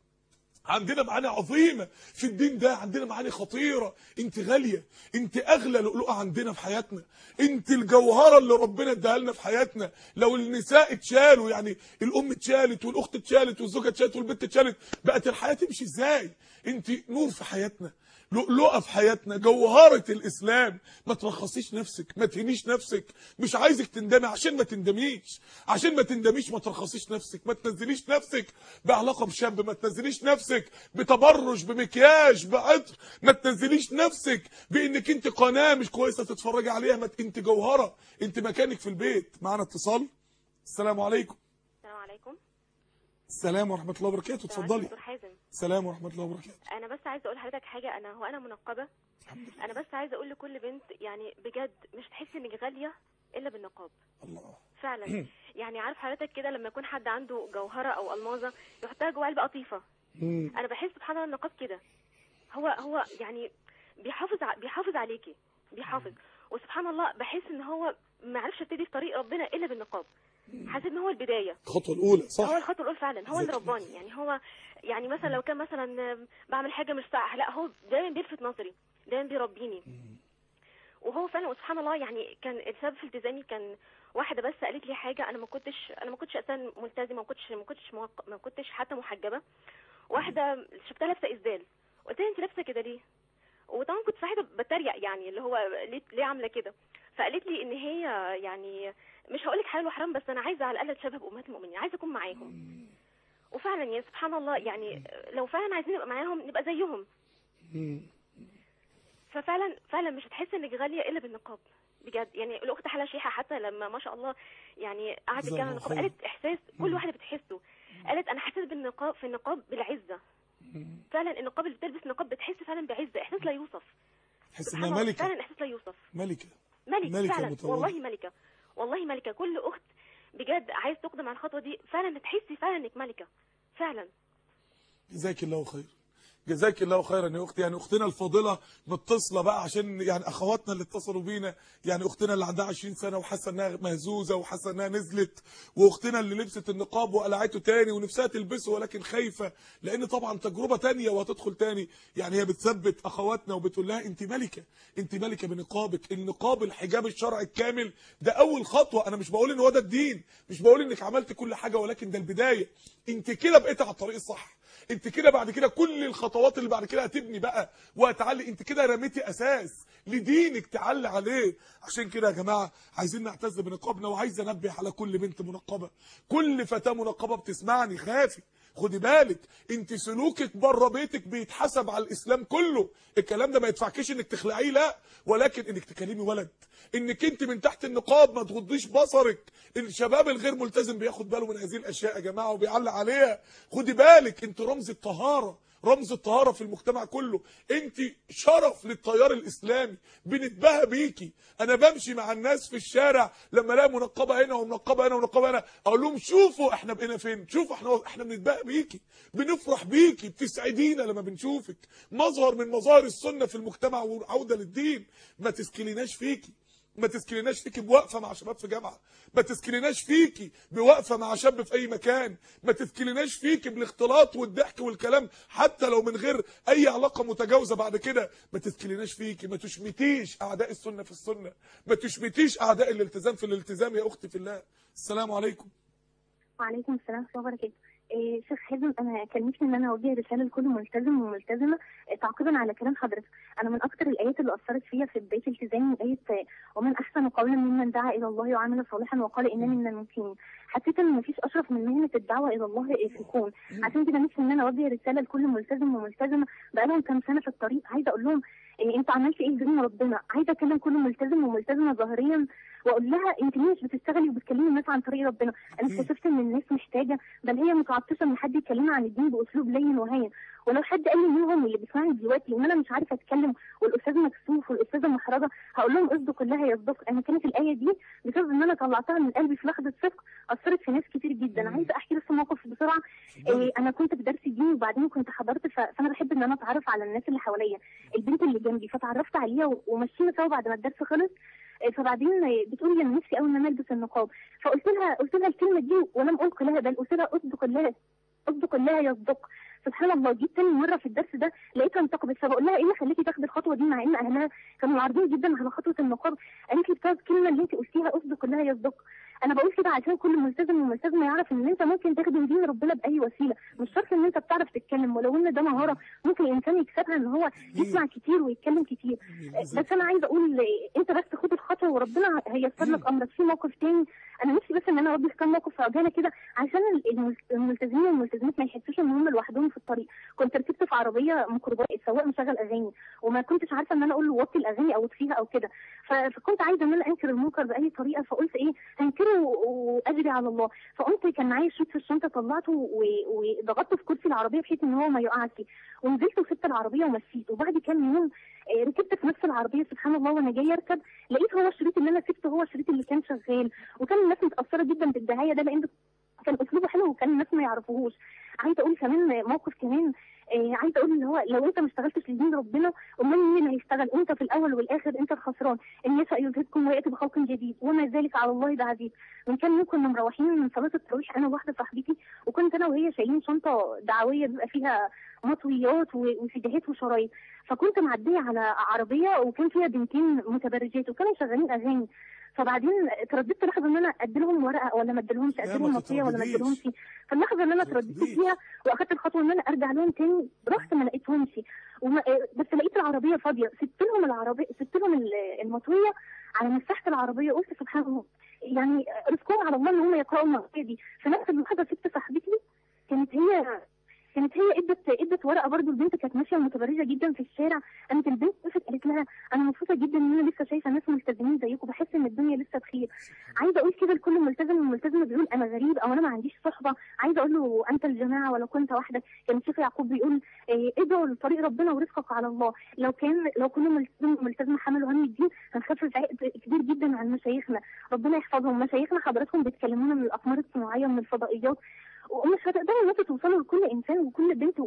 عندنا معاني عظيمه في الدين ده عندنا معاني خطيره انت غاليه انت اغلى لؤلؤه عندنا في حياتنا انت الجوهره اللي ربنا اداها لنا في حياتنا لو النساء اتشالوا يعني الام اتشالت والاخت اتشالت والزوجه اتشالت والبنت اتشالت بقت الحياه تمشي ازاي انت نور في حياتنا لؤلؤه في حياتنا جوهره الاسلام ما ترخصيش نفسك ما تهنيش نفسك مش عايزك تندمي عشان ما تندميش عشان ما تندميش ما ترخصيش نفسك ما تنزليش نفسك بعلاقه بشاب ما تنزليش نفسك بتبرج بمكياج بعطر ما تنزليش نفسك بانك انت قناه مش كويسه تتفرجي عليها ما انت جوهره انت مكانك في البيت معانا اتصال السلام عليكم السلام عليكم السلام ورحمه الله وبركاته السلام عليكم اتفضلي دكتور حازم السلام ورحمه الله وبركاته انا بس عايزه اقول لحضرتك حاجه انا هو انا منقبه انا بس عايزه اقول لكل بنت يعني بجد مش تحسي انك غاليه الا بالنقاب الله فعلا يعني عارف حضرتك كده لما يكون حد عنده جوهره او الماظه يحطها جوه علبه قطيفه مم. انا بحس سبحان الله النقاب كده هو هو يعني بيحافظ ع- بيحافظ عليكي بيحافظ وسبحان الله بحس ان هو ما عرفش ابتدي في طريق ربنا الا بالنقاب حاسس ان هو البدايه الخطوه الاولى هو صح الخطوه الاولى فعلا هو اللي ذكي. رباني يعني هو يعني مثلا لو كان مثلا بعمل حاجه مش صح لا هو دايما بيلفت نظري دايما بيربيني وهو فعلا وسبحان الله يعني كان السبب في التزامي كان واحده بس قالت لي حاجه انا ما كنتش انا ما كنتش اساسا ملتزمه ما كنتش ما كنتش موق... ما كنتش حتى محجبه واحده شفتها لابسه اسدال قلت لها انت لابسه كده ليه وطبعا كنت صاحبه بتريق يعني اللي هو ليه, ليه عامله كده فقالت لي ان هي يعني مش هقول لك حلال وحرام بس انا عايزه على الاقل اتشبه بامهات المؤمنين عايزه اكون معاهم وفعلا يعني سبحان الله يعني لو فعلا عايزين نبقى معاهم نبقى زيهم مم. ففعلا فعلا مش هتحس انك غاليه الا بالنقاب بجد يعني الاخت حلا شيحه حتى لما ما شاء الله يعني قعدت جزاها تتكلم عن الله النقاب خير. قالت احساس كل واحده بتحسه قالت انا حسيت بالنقاب في النقاب بالعزه فعلا النقاب اللي بتلبس نقاب بتحس فعلا بعزه احساس لا يوصف تحس سبحان انها الله، ملكه فعلا احساس لا يوصف ملكه ملك ملكة فعلا متواضعة. والله ملكه والله ملكه كل اخت بجد عايز تقدم على الخطوه دي فعلا هتحسي فعلا انك ملكه فعلا جزاك الله خير جزاك الله خيرا يا اختي يعني اختنا الفاضله متصله بقى عشان يعني اخواتنا اللي اتصلوا بينا يعني اختنا اللي عندها 20 سنه وحاسه انها مهزوزه وحاسه انها نزلت واختنا اللي لبست النقاب وقلعته تاني ونفسها تلبسه ولكن خايفه لان طبعا تجربه تانية وهتدخل تاني يعني هي بتثبت اخواتنا وبتقول لها انت ملكه انت ملكه بنقابك النقاب الحجاب الشرعي الكامل ده اول خطوه انا مش بقول ان هو ده الدين مش بقول انك عملت كل حاجه ولكن ده البدايه انت كده بقيت على الطريق الصح انت كده بعد كده كل الخطوات اللي بعد كده هتبني بقى وهتعلي انت كده رميتي اساس لدينك تعلي عليه عشان كده يا جماعه عايزين نعتز بنقابنا وعايز انبه على كل بنت منقبه كل فتاه منقبه بتسمعني خافي خدي بالك انت سلوكك بره بيتك بيتحسب على الاسلام كله الكلام ده ما يدفعكيش انك تخلعيه لا ولكن انك تكلمي ولد انك انت من تحت النقاب ما تغضيش بصرك الشباب الغير ملتزم بياخد باله من هذه الاشياء يا جماعه وبيعلق عليها خدي بالك انت رمز الطهاره رمز الطهاره في المجتمع كله انت شرف للتيار الاسلامي بنتباهى بيكي انا بمشي مع الناس في الشارع لما الاقي منقبه هنا ومنقبه هنا ومنقبه هنا اقول لهم شوفوا احنا بقينا فين شوفوا احنا احنا بنتباهى بيكي بنفرح بيكي بتسعدينا لما بنشوفك مظهر من مظاهر السنه في المجتمع وعوده للدين ما تسكليناش فيكي ما تسكليناش فيكي بوقفه مع شباب في جامعه ما تسكليناش فيكي بوقفه مع شاب في اي مكان ما تسكليناش فيكي بالاختلاط والضحك والكلام حتى لو من غير اي علاقه متجاوزه بعد كده ما تسكليناش فيكي ما تشمتيش اعداء السنه في السنه ما تشمتيش اعداء الالتزام في الالتزام يا اختي في الله السلام عليكم وعليكم السلام ورحمه الله وبركاته إيه شيخ حازم انا كلمتني ان انا اوجه رساله لكل ملتزم وملتزمه إيه، تعقيبا على كلام حضرتك انا من اكثر الايات اللي اثرت فيا في بدايه التزامي ايه آه، ومن احسن قولا ممن دعا الى الله وعمل صالحا وقال انني من المسلمين حسيت ان مفيش اشرف من مهنه الدعوه الى الله إيه في الكون عشان كده نفسي ان انا اوجه رساله لكل ملتزم وملتزمه بقالهم كام سنه في الطريق عايزه اقول لهم إيه انتوا عملتوا ايه بدون ربنا عايزه اكلم كل ملتزم وملتزمه ظاهريا واقول لها انت ليه مش بتشتغلي وبتكلمي الناس عن طريق ربنا انا اكتشفت ان الناس محتاجه بل هي متعطشه ان حد يكلمها عن الدين باسلوب لين وهين ولو حد قال لي منهم اللي بيسمعني دلوقتي وان انا مش عارفه اتكلم والاستاذ مكسوف والاستاذه محرجه هقول لهم اصدق الله يصدق انا كانت الايه دي بسبب ان انا طلعتها من قلبي في لحظه صدق اثرت في ناس كتير جدا عايزه احكي بس موقف بسرعه إيه انا كنت في درس ديني وبعدين كنت حضرت ف- فانا بحب ان انا اتعرف على الناس اللي حواليا البنت اللي جنبي فتعرفت عليها و- ومشينا سوا بعد ما الدرس خلص إيه فبعدين إيه بتقول لي انا نفسي قوي ان انا البس النقاب فقلت لها قلت لها الكلمه دي ولم القي لها بل قلت لها اصدق الله اصدق الله يصدق سبحان الله جيت تاني مره في الدرس ده لقيتها انتقدت فبقول لها ايه اللي خليكي تاخدي الخطوه دي مع ان اهلها كانوا عارضين جدا على خطوه النقاب قالت لي بسبب الكلمه اللي انت قلتيها اصدق الله يصدق انا بقول كده عشان كل ملتزم وملتزمه يعرف ان انت ممكن تخدم دين ربنا باي وسيله مش شرط ان انت بتعرف تتكلم ولو ان ده مهاره ممكن الانسان يكسبها ان هو يسمع كتير ويتكلم كتير بس انا عايزه اقول انت بس خد الخطوه وربنا هيسر لك امرك في موقف تاني انا نفسي بس ان انا اوضح كام موقف عجاله كده عشان المل- الملتزمين والملتزمات ما يحسوش ان هم لوحدهم في الطريق كنت ركبت في عربيه ميكروباص السواق مشغل اغاني وما كنتش عارفه ان انا اقول له وطي الاغاني او اطفيها او كده ف- فكنت عايزه ان انا انكر المنكر باي طريقه فقلت ايه هنكره و- واجري على الله فقمت كان معايا شريط في الشنطه طلعته و- وضغطته في كرسي العربيه بحيث ان هو ما يقعش ونزلت وسبت العربيه ومشيت وبعد كام يوم آه، ركبت في نفس العربيه سبحان الله وانا جايه اركب لقيت هو الشريط اللي انا سبته هو الشريط اللي كان شغال وكان الناس متاثره جدا بالدعايه ده لان كان اسلوبه حلو وكان الناس ما يعرفوهوش عايزه اقول كمان موقف كمان آه عايزه اقول اللي هو لو انت ما اشتغلتش لدين ربنا امال مين اللي هيشتغل انت في الاول والاخر انت الخسران ان يشاء يذهبكم وياتي بخلق جديد وما ذلك على الله بعزيز من كام يوم كنا مروحين من صلاه التراويح انا وواحده صاحبتي وكنت انا وهي شايلين شنطه دعويه بيبقى فيها مطويات و- وسيديهات وشرايط فكنت معديه على عربيه وكان فيها بنتين متبرجات وكانوا شغالين اغاني فبعدين ترددت لحظه ان انا ادي لهم ورقه ولا ما اديلهمش لا، ادي ما لهم مطيه ولا ما تتردديش. اديلهمش فاللحظه اللي انا ما ترددت تتردديش. فيها واخدت الخطوه ان انا ارجع لهم تاني رحت ما لقيتهمش وما بس لقيت العربيه فاضيه سبت لهم العربيه سبت لهم ال- المطويه على مساحه العربيه قلت سبحان الله يعني رزقهم على الله ان هم يقراوا المطويه دي في نفس اللحظه سبت صاحبتي كانت هي كانت هي ادت ادت ورقه برضو البنت كانت ماشيه متبرجه جدا في الشارع قامت البنت وقفت قالت لها انا مبسوطه جدا ان انا لسه شايفه ناس ملتزمين زيكم بحس ان الدنيا لسه بخير عايزه اقول كده لكل ملتزم وملتزمه بيقول انا غريب او انا ما عنديش صحبه عايزه اقول له انت الجماعه ولو كنت وحدك كان الشيخ يعقوب بيقول إيه ادعوا لطريق ربنا ورزقك على الله لو كان لو كل ملتزم وملتزمه حملوا هم الدين هنخفف عبء كبير جدا عن مشايخنا ربنا يحفظهم مشايخنا حضراتكم بيتكلمونا من الاقمار الصناعيه ومن الفضائيات ومش هتقدروا ان انتوا توصلوا لكل انسان وكل بنت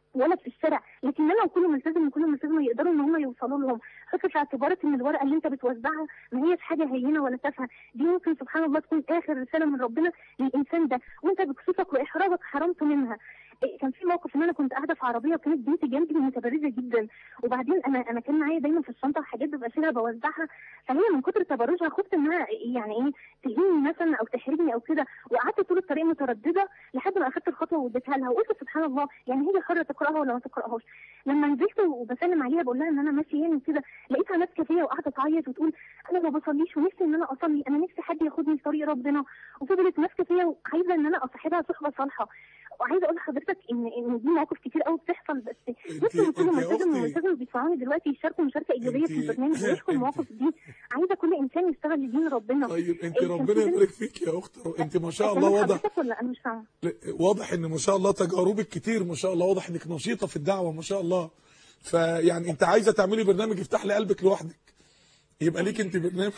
ولا في الشارع لكن انا وكل ملتزم وكل ملتزمه يقدروا ان هم يوصلوا لهم حط في اعتبارك ان الورقه اللي انت بتوزعها ما هيش حاجه هينه ولا تافهه دي ممكن سبحان الله تكون اخر رساله من ربنا للانسان ده وانت بكسوفك واحراجك حرمت منها إيه، كان في موقف ان انا كنت قاعده في عربيه وكانت بنتي جنبي متبرجه جدا وبعدين انا انا كان معايا دايما في الشنطه حاجات ببقى شيلها بوزعها فهي من كتر تبرجها خفت انها يعني ايه تهيني مثلا او تحرجني او كده وقعدت طول الطريق متردده لحد ما اخدت الخطوه واديتها لها وقلت سبحان الله يعني هي حره تقراها ولا ما تقراهاش لما نزلت وبسلم عليها بقول لها ان انا ماشيه يعني كده لقيتها ماسكه فيا وقاعده تعيط وتقول انا ما بصليش ونفسي ان انا اصلي انا نفسي حد ياخدني في طريق ربنا وفضلت ماسكه فيا وعايزه ان انا اصاحبها صحبه صالحه وعايزه اقول لحضرتك ان ان دي مواقف كتير قوي بتحصل بس نفسي كل انت يا ملتزم أختي- وملتزم بيسمعوني دلوقتي يشاركوا مشاركه ايجابيه في انت- البرنامج ويحكوا انت- المواقف دي عايزه كل انسان يشتغل لدين ربنا طيب انت إيه، كان ربنا في بنت- يبارك فيك يا اخت انت ما شاء الله أكلم واضح حضرتك ولا انا مش فاهمه واضح ان ما شاء الله تجاربك كتير ما شاء الله واضح انك نشيطه في الدعوه ما شاء الله فيعني انت عايزه تعملي برنامج يفتح لي قلبك لوحدك يبقى ليك انت برنامج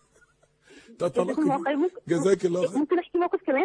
تتلقي جزاكم الله خير. فيه. ممكن- جزاك الله خير ممكن احكي موقف كمان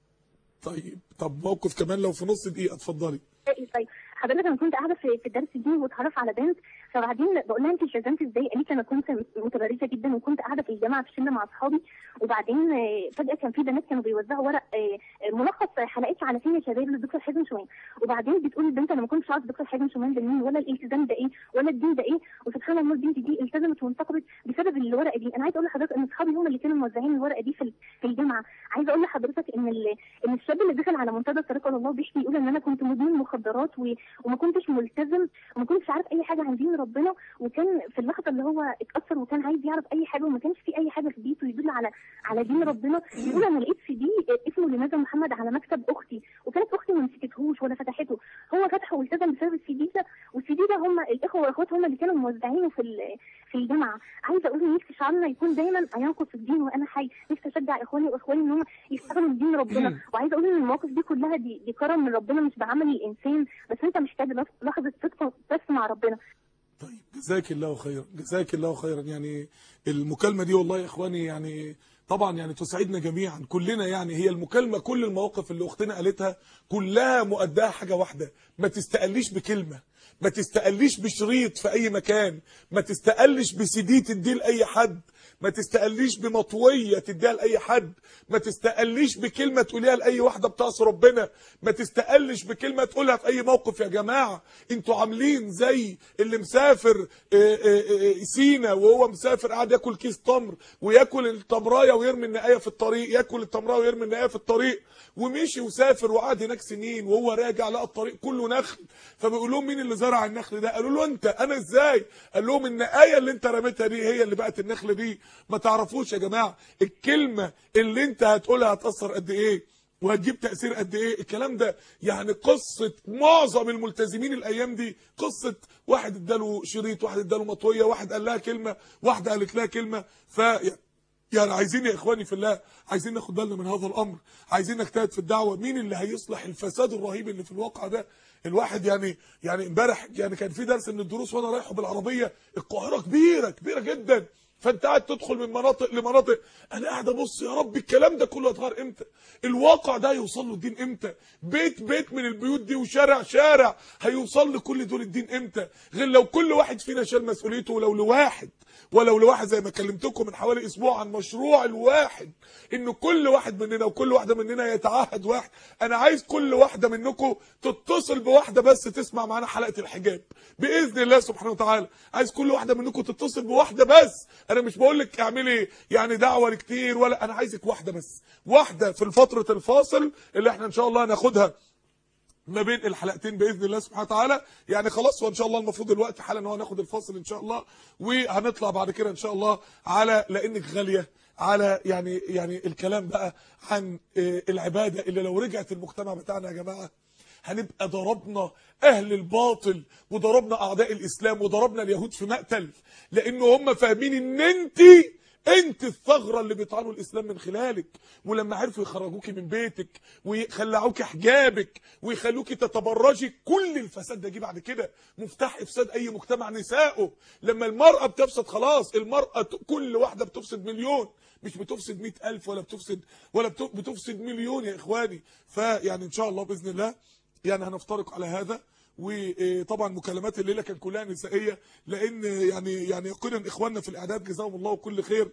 طيب طب موقف كمان لو في نص دقيقه اتفضلي طيب حضرتك انا كنت قاعده في في الدرس دي واتعرف على بنت فبعدين بقول لها انت التزمت ازاي؟ قالت لي انا كنت متبرجه جدا وكنت قاعده في الجامعه في شله مع اصحابي وبعدين آه، فجاه كان في بنات كانوا بيوزعوا ورق آه، آه، ملخص حلقات على فين يا شباب للدكتور حازم شومان وبعدين بتقول البنت انا ما كنتش عارفه الدكتور حازم شومان ده مين ولا الالتزام ده ايه ولا الدين ده ايه وسبحان الله البنت دي التزمت وانتقبت بسبب الورقه دي انا عايزه اقول لحضرتك ان اصحابي هم اللي كانوا موزعين الورقه دي في ال- في الجامعه عايزه اقول لحضرتك ان ال- ان الشاب اللي دخل على منتدى طريق الله بيحكي يقول ان انا كنت مدمن مخدرات و... وما كنتش ملتزم وما كنتش عارف اي حاجه عن دين ربنا وكان في اللحظه اللي هو اتاثر وكان عايز يعرف اي حاجه وما كانش في اي حاجه في بيته يدل على على دين ربنا يقول انا لقيت سي دي اسمه لماذا محمد على مكتب اختي وكانت اختي ما مسكتهوش ولا فتحته هو فتحه والتزم بسبب السي دي ده والسي دي ده هم الاخوه والاخوات هم اللي كانوا موزعينه في ال- في الجامعه عايزه اقول ان نفسي شعارنا يكون دايما ينقص الدين وانا حي نفسي اشجع اخواني واخواني ان هم يشتغلوا بدين ربنا وعايزه اقول ان المواقف دي كلها دي دي كرم من ربنا مش بعمل الانسان بس انت محتاج لحظه- لحظه صدق بس مع ربنا طيب جزاك الله خيرا جزاك الله خيرا يعني المكالمة دي والله يا اخواني يعني طبعا يعني تسعدنا جميعا كلنا يعني هي المكالمة كل المواقف اللي اختنا قالتها كلها مؤداها حاجة واحدة ما تستقليش بكلمة ما تستقليش بشريط في اي مكان ما تستقلش بسيدي تديه لاي حد ما تستقليش بمطوية تديها لأي حد ما تستقليش بكلمة تقوليها لأي واحدة بتعصي ربنا ما تستقلش بكلمة تقولها في أي موقف يا جماعة انتوا عاملين زي اللي مسافر آه، آه، آه، سينا وهو مسافر قاعد ياكل كيس تمر وياكل التمراية ويرمي النقاية في الطريق ياكل التمراية ويرمي النقاية في الطريق ومشي وسافر وقعد هناك سنين وهو راجع لقى الطريق كله نخل فبيقول لهم مين اللي زرع النخل ده قالوا له انت انا ازاي قال لهم النقايه اللي انت رميتها دي هي اللي بقت النخل دي ما تعرفوش يا جماعه الكلمه اللي انت هتقولها هتاثر قد ايه وهتجيب تأثير قد ايه الكلام ده يعني قصة معظم الملتزمين الايام دي قصة واحد اداله شريط واحد اداله مطوية واحد قال لها كلمة واحدة قالت لها كلمة ف يعني عايزين يا اخواني في الله عايزين ناخد بالنا من هذا الامر عايزين نجتهد في الدعوه مين اللي هيصلح الفساد الرهيب اللي في الواقع ده الواحد يعني يعني امبارح يعني كان في درس من الدروس وانا رايحه بالعربيه القاهره كبيره كبيره جدا فانت قاعد تدخل من مناطق لمناطق انا قاعد ابص يا رب الكلام ده كله هيتغير امتى الواقع ده هيوصل له الدين امتى بيت بيت من البيوت دي وشارع شارع هيوصل لكل دول الدين امتى غير لو كل واحد فينا شال مسؤوليته ولو لواحد ولو لواحد زي ما كلمتكم من حوالي اسبوع عن مشروع الواحد ان كل واحد مننا وكل واحده مننا يتعهد واحد انا عايز كل واحده منكم تتصل بواحده بس تسمع معانا حلقه الحجاب باذن الله سبحانه وتعالى عايز كل واحده منكم تتصل بواحده بس انا مش بقول لك اعملي يعني دعوه لكتير ولا انا عايزك واحده بس واحده في فتره الفاصل اللي احنا ان شاء الله هناخدها ما بين الحلقتين باذن الله سبحانه وتعالى يعني خلاص وان شاء الله المفروض الوقت حالا ان هو هناخد الفاصل ان شاء الله وهنطلع بعد كده ان شاء الله على لانك غاليه على يعني يعني الكلام بقى عن آه، العباده اللي لو رجعت المجتمع بتاعنا يا جماعه هنبقى ضربنا اهل الباطل وضربنا اعداء الاسلام وضربنا اليهود في مقتل لان هم فاهمين ان انت انت الثغره اللي بيطعنوا الاسلام من خلالك ولما عرفوا يخرجوكي من بيتك ويخلعوكي حجابك ويخلوكي تتبرجي كل الفساد ده جه بعد كده مفتاح افساد اي مجتمع نسائه لما المراه بتفسد خلاص المراه ت- كل واحده بتفسد مليون مش بتفسد مئة ألف ولا بتفسد ولا بت- بتفسد مليون يا إخواني فيعني إن شاء الله بإذن الله يعني هنفترق على هذا وطبعا مكالمات الليله كان كلها نسائيه لان يعني يعني يقينا اخواننا في الاعداد جزاهم الله كل خير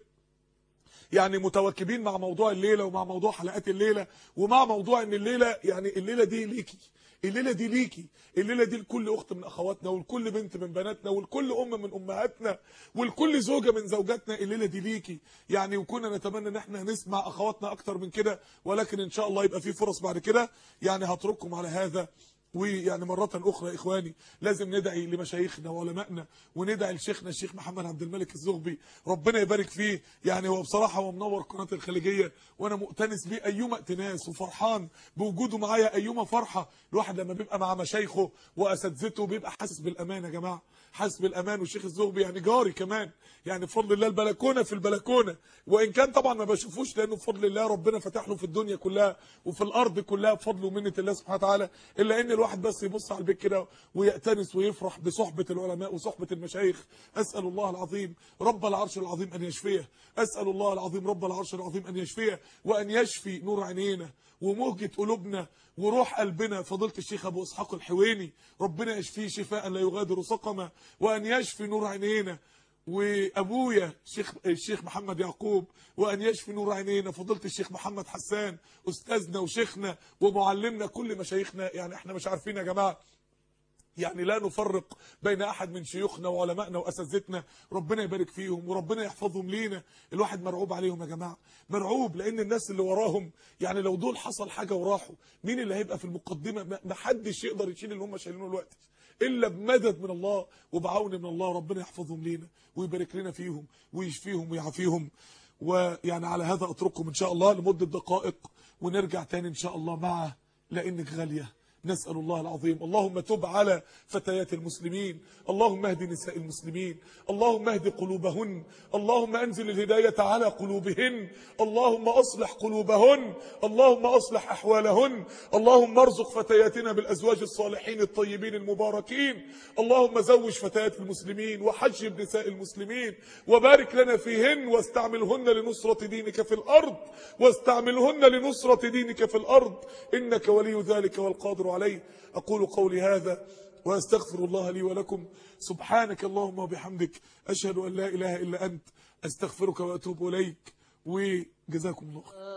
يعني متواكبين مع موضوع الليله ومع موضوع حلقات الليله ومع موضوع ان الليله يعني الليله دي ليكي الليله دي ليكي الليله دي لكل اخت من اخواتنا ولكل بنت من بناتنا ولكل ام من امهاتنا ولكل زوجه من زوجاتنا الليله دي ليكي يعني وكنا نتمنى ان احنا نسمع اخواتنا اكتر من كده ولكن ان شاء الله يبقى في فرص بعد كده يعني هترككم على هذا ويعني مرة أخرى يا إخواني لازم ندعي لمشايخنا وعلمائنا وندعي لشيخنا الشيخ محمد عبد الملك الزغبي ربنا يبارك فيه يعني هو بصراحة هو منور قناة الخليجية وأنا مؤتنس بيه أيما ائتناس وفرحان بوجوده معايا أيما فرحة الواحد لما بيبقى مع مشايخه وأساتذته بيبقى حاسس بالأمان يا جماعة حاسس بالأمان والشيخ الزغبي يعني جاري كمان يعني بفضل الله البلكونة في البلكونة وإن كان طبعا ما بشوفوش لأنه بفضل الله ربنا فتح له في الدنيا كلها وفي الأرض كلها بفضل ومنة الله سبحانه وتعالى إلا إن الواحد بس يبص على البيت كده ويأتنس ويفرح بصحبة العلماء وصحبة المشايخ أسأل الله العظيم رب العرش العظيم أن يشفيه أسأل الله العظيم رب العرش العظيم أن يشفيه وأن يشفي نور عينينا ومهجة قلوبنا وروح قلبنا فضيلة الشيخ أبو إسحاق الحويني ربنا يشفيه شفاء لا يغادر سقما وأن يشفي نور عينينا وابويا الشيخ الشيخ محمد يعقوب وان يشفي نور عينينا فضيله الشيخ محمد حسان استاذنا وشيخنا ومعلمنا كل مشايخنا يعني احنا مش عارفين يا جماعه يعني لا نفرق بين احد من شيوخنا وعلمائنا واساتذتنا ربنا يبارك فيهم وربنا يحفظهم لينا الواحد مرعوب عليهم يا جماعه مرعوب لان الناس اللي وراهم يعني لو دول حصل حاجه وراحوا مين اللي هيبقى في المقدمه ما- ما حدش يقدر يشيل اللي هم شايلينه دلوقتي الا بمدد من الله وبعون من الله ربنا يحفظهم لينا ويبارك لنا فيهم ويشفيهم ويعافيهم ويعني على هذا اترككم ان شاء الله لمده دقائق ونرجع تاني ان شاء الله مع لانك غاليه نسأل الله العظيم اللهم تب على فتيات المسلمين اللهم اهد نساء المسلمين اللهم اهد قلوبهن اللهم انزل الهداية على قلوبهن اللهم اصلح قلوبهن اللهم اصلح احوالهن اللهم ارزق فتياتنا بالازواج الصالحين الطيبين المباركين اللهم زوج فتيات المسلمين وحجب نساء المسلمين وبارك لنا فيهن واستعملهن لنصرة دينك في الارض واستعملهن لنصرة دينك في الارض انك ولي ذلك والقادر عليه اقول قولي هذا واستغفر الله لي ولكم سبحانك اللهم وبحمدك اشهد ان لا اله الا انت استغفرك واتوب اليك وجزاكم الله خير